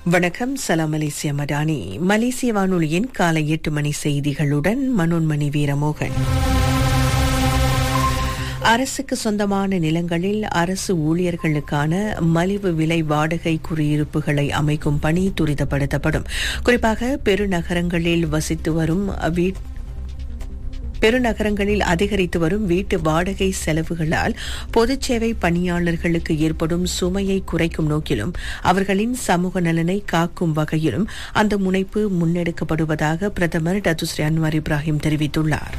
வணக்கம் சலாம் மலேசிய மடானி மலேசிய வானொலியின் காலை எட்டு மணி செய்திகளுடன் மனோன்மணி வீரமோகன் அரசுக்கு சொந்தமான நிலங்களில் அரசு ஊழியர்களுக்கான மலிவு விலை வாடகை குடியிருப்புகளை அமைக்கும் பணி துரிதப்படுத்தப்படும் குறிப்பாக பெருநகரங்களில் வசித்து வரும் வீட் பெருநகரங்களில் அதிகரித்து வரும் வீட்டு வாடகை செலவுகளால் பொதுச் சேவை பணியாளர்களுக்கு ஏற்படும் சுமையை குறைக்கும் நோக்கிலும் அவர்களின் சமூக நலனை காக்கும் வகையிலும் அந்த முனைப்பு முன்னெடுக்கப்படுவதாக பிரதமர் டத்துஸ்ரீ அன்வார் இப்ராஹிம் தெரிவித்துள்ளார்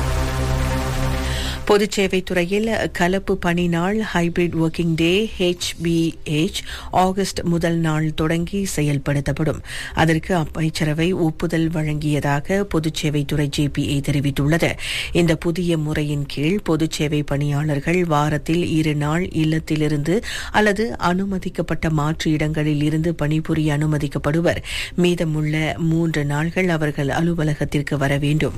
பொதுச் சேவைத் துறையில் கலப்பு பணி நாள் hybrid working day HPH August முதல் நாள் தொடங்கி செயல்படுத்தப்படும் அதற்கு அமைச்சரவை ஒப்புதல் வழங்கியதாக பொதுச் சேவைத்துறை ஜேபிஏ தெரிவித்துள்ளது இந்த புதிய முறையின் கீழ் பொதுச் சேவை பணியாளர்கள் வாரத்தில் இரு நாள் இல்லத்திலிருந்து அல்லது அனுமதிக்கப்பட்ட மாற்று இடங்களில் இருந்து பணிபுரிய அனுமதிக்கப்படுவர் மீதமுள்ள மூன்று நாள்கள் அவர்கள் அலுவலகத்திற்கு வர வேண்டும்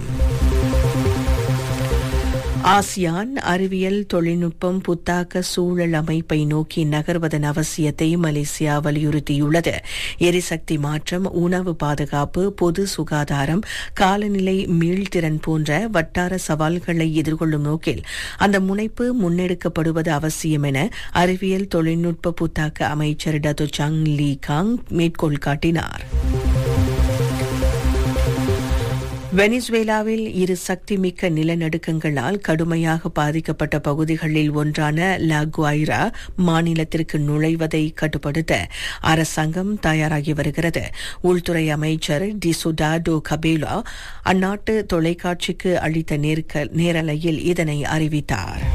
ஆசியான் அறிவியல் தொழில்நுட்பம் புத்தாக்க சூழல் அமைப்பை நோக்கி நகர்வதன் அவசியத்தை மலேசியா வலியுறுத்தியுள்ளது எரிசக்தி மாற்றம் உணவு பாதுகாப்பு பொது சுகாதாரம் காலநிலை மீள்திறன் போன்ற வட்டார சவால்களை எதிர்கொள்ளும் நோக்கில் அந்த முனைப்பு முன்னெடுக்கப்படுவது அவசியம் என அறிவியல் தொழில்நுட்ப புத்தாக்க அமைச்சர் டத்து சங் லீ காங் மேற்கோள் காட்டினார் வெனிசுவேலாவில் இரு சக்திமிக்க நிலநடுக்கங்களால் கடுமையாக பாதிக்கப்பட்ட பகுதிகளில் ஒன்றான லா குவைரா மாநிலத்திற்கு நுழைவதை கட்டுப்படுத்த அரசாங்கம் தயாராகி வருகிறது உள்துறை அமைச்சர் டிசுடாடோ கபேலா அந்நாட்டு தொலைக்காட்சிக்கு அளித்த நேரலையில் இதனை அறிவித்தார்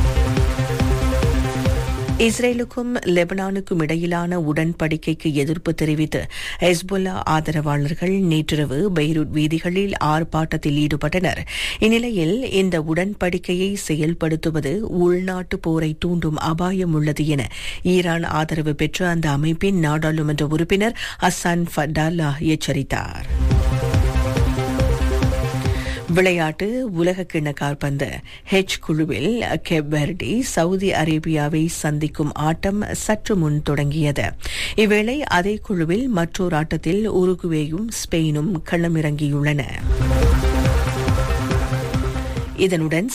இஸ்ரேலுக்கும் லெபனானுக்கும் இடையிலான உடன்படிக்கைக்கு எதிர்ப்பு தெரிவித்து ஹெஸ்புல்லா ஆதரவாளர்கள் நேற்றிரவு பெய்ரூட் வீதிகளில் ஆர்ப்பாட்டத்தில் ஈடுபட்டனர் இந்நிலையில் இந்த உடன்படிக்கையை செயல்படுத்துவது உள்நாட்டு போரை தூண்டும் அபாயம் உள்ளது என ஈரான் ஆதரவு பெற்ற அந்த அமைப்பின் நாடாளுமன்ற உறுப்பினர் ஹசான் ஃபட்டாலா எச்சரித்தார் விளையாட்டு உலகக்கிண்ண கால்பந்து ஹெச் குழுவில் கெப்பர்டி சவுதி அரேபியாவை சந்திக்கும் ஆட்டம் சற்று முன் தொடங்கியது இவ்வேளை அதே குழுவில் மற்றொரு ஆட்டத்தில் உருகுவேயும் ஸ்பெயினும் களமிறங்கியுள்ளன இதனுடன்